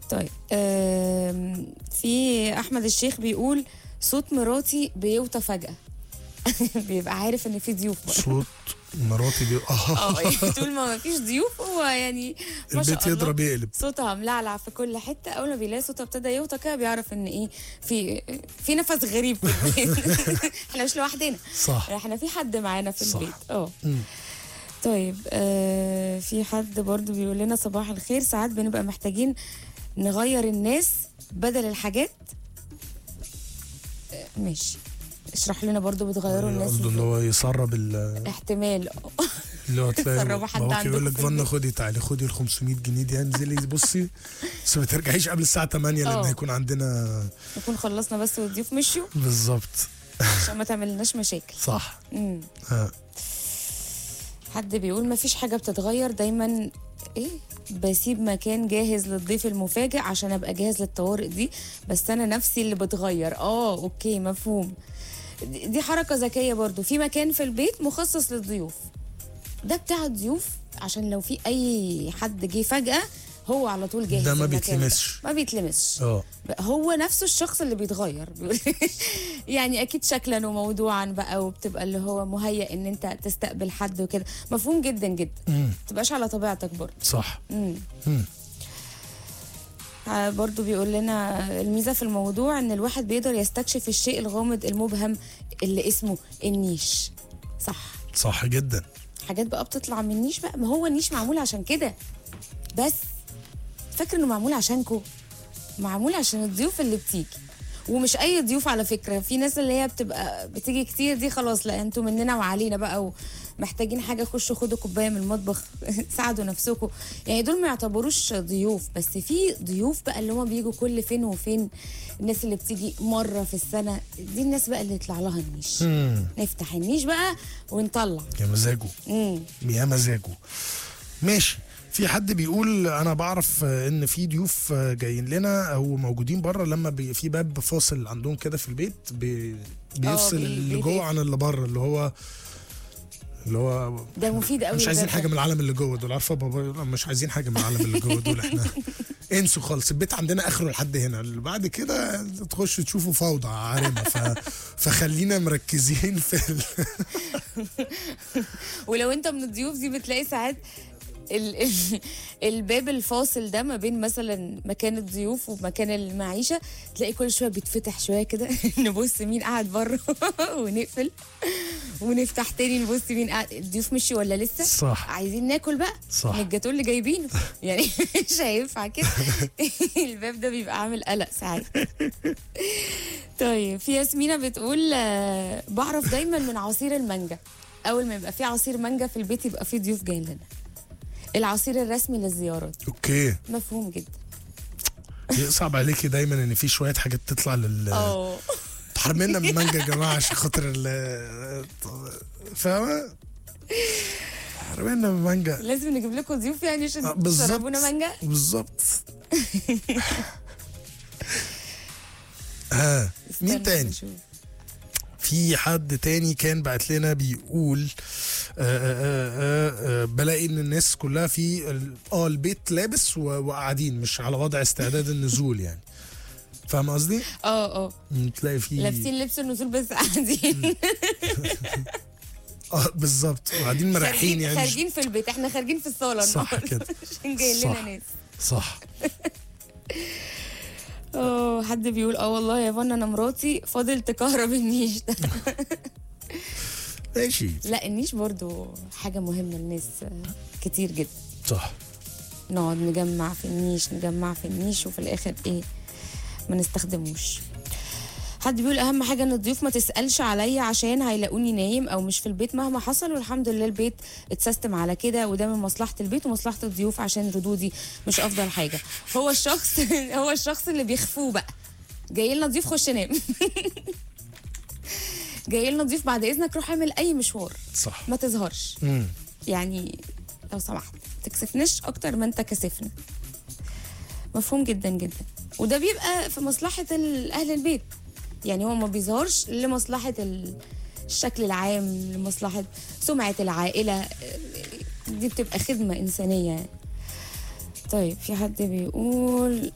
طيب آم، في احمد الشيخ بيقول صوت مراتي بيوطى فجأة بيبقى عارف ان في ضيوف بقى صوت مراتي بي... اه اه يعني طول ما ما فيش ضيوف هو يعني ما شاء البيت الله يضرب يقلب صوتها ملعلع في كل حته اول ما بيلاقي صوتها ابتدى يوطى كده بيعرف ان ايه في في نفس غريب في البيت احنا مش لوحدنا صح احنا في حد معانا في صح. البيت اه مم. طيب آه في حد برضو بيقول لنا صباح الخير ساعات بنبقى محتاجين نغير الناس بدل الحاجات آه ماشي اشرح لنا برضو بتغيروا الناس قصده ان إزاي. هو يسرب ال- احتمال اللي هو تلاقي يسربوا حد باباكي عندك يقول لك في فن البيت. خدي تعالي خدي ال 500 جنيه دي انزلي بصي بس ما ترجعيش قبل الساعه 8 لان اه. هيكون عندنا نكون خلصنا بس والضيوف مشيوا بالظبط عشان ما تعملناش مشاكل صح مم. ها. حد بيقول ما فيش حاجة بتتغير دايما ايه بسيب مكان جاهز للضيف المفاجئ عشان ابقى جاهز للطوارئ دي بس انا نفسي اللي بتغير اه اوكي مفهوم دي دي حركة ذكية برضو في مكان في البيت مخصص للضيوف ده بتاع الضيوف عشان لو في اي حد جه فجأة هو على طول جاهز ده ما المكان بيتلمسش. ما بيتلمسش اه هو نفسه الشخص اللي بيتغير يعني اكيد شكلا وموضوعا بقى وبتبقى اللي هو مهيأ ان انت تستقبل حد وكده مفهوم جدا جدا مم. ما تبقاش على طبيعتك برضه صح مم. مم. آه، برضو بيقول لنا الميزة في الموضوع ان الواحد بيقدر يستكشف الشيء الغامض المبهم اللي اسمه النيش صح صح جدا حاجات بقى بتطلع من النيش بقى ما هو النيش معمول عشان كده بس فاكر انه معمول عشانكو معمول عشان الضيوف اللي بتيجي ومش اي ضيوف على فكره في ناس اللي هي بتبقى بتيجي كتير دي خلاص لا انتوا مننا وعلينا بقى ومحتاجين حاجه خشوا خدوا كوبايه من المطبخ ساعدوا نفسكم يعني دول ما يعتبروش ضيوف بس في ضيوف بقى اللي هم بيجوا كل فين وفين الناس اللي بتيجي مره في السنه دي الناس بقى اللي يطلع لها النيش مم. نفتح النيش بقى ونطلع يا مزاجه امم يا مزاجه ماشي في حد بيقول انا بعرف آه، ان في ضيوف آه، جايين لنا او موجودين بره لما بي في باب فاصل عندهم كده في البيت بي بيفصل بي- اللي بي- جوه عن اللي بره اللي هو اللي هو ده مفيد قوي مش عايزين حاجه من العالم اللي جوه دول عارفه بابا يقول لهم مش عايزين حاجه من العالم اللي جوه دول احنا انسوا خالص البيت عندنا اخره لحد هنا اللي بعد كده تخشوا تشوفوا فوضى عارمه ف... فخلينا مركزين في ال... ولو انت من الضيوف دي بتلاقي ساعات ال ال الباب الفاصل ده ما بين مثلا مكان الضيوف ومكان المعيشه تلاقي كل شويه بيتفتح شويه كده نبص مين قاعد بره ونقفل ونفتح تاني نبص مين قاعد الضيوف مشي ولا لسه صح. عايزين ناكل بقى صح. من الجاتوه اللي جايبينه يعني مش هينفع كده الباب ده بيبقى عامل قلق ساعات طيب في ياسمينة بتقول آه، بعرف دايما من عصير المانجا اول ما يبقى في عصير مانجا في البيت يبقى في ضيوف جايين لنا العصير الرسمي للزيارات اوكي مفهوم جدا يصعب عليكي دايما ان في شويه حاجات تطلع لل اه حرمنا من المانجا يا جماعه عشان خاطر ال فاهمه حرمنا من المانجا لازم نجيب لكم ضيوف يعني آه، عشان بالظبط تشربونا مانجا بالظبط ها مين استنى تاني نشوف. في حد تاني كان بعت لنا بيقول آه آه آه آه بلاقي ان الناس كلها في ال- اه البيت لابس و- وقاعدين مش على وضع استعداد النزول يعني فاهم قصدي؟ اه اه مم، تلاقي في لابسين لبس النزول بس قاعدين اه بالظبط وقاعدين مريحين خارجين يعني مش- خارجين في البيت احنا خارجين في الصاله صح النهاردة كده. عشان جاي لنا صح. ناس صح اه حد بيقول اه والله يا فن انا مراتي فاضل تكهرب النيش ده ماشي لا النيش برضو حاجه مهمه للناس آه، كتير جدا صح نقعد نجمع في النيش نجمع في النيش وفي الاخر ايه ما نستخدموش حد بيقول اهم حاجه ان الضيوف ما تسالش عليا عشان هيلاقوني نايم او مش في البيت مهما حصل والحمد لله البيت اتسيستم على كده وده من مصلحه البيت ومصلحه الضيوف عشان ردودي مش افضل حاجه هو الشخص هو الشخص اللي بيخفوه بقى جاي لنا ضيوف خش نام جاي لنا ضيوف بعد اذنك روح اعمل اي مشوار صح ما تظهرش مم. يعني لو سمحت تكسفناش اكتر ما انت كسفنا مفهوم جدا جدا وده بيبقى في مصلحة ال- أهل البيت يعني هو ما بيظهرش لمصلحة ال- الشكل العام لمصلحة سمعة العائلة دي بتبقى خدمة إنسانية يعني. طيب في حد بيقول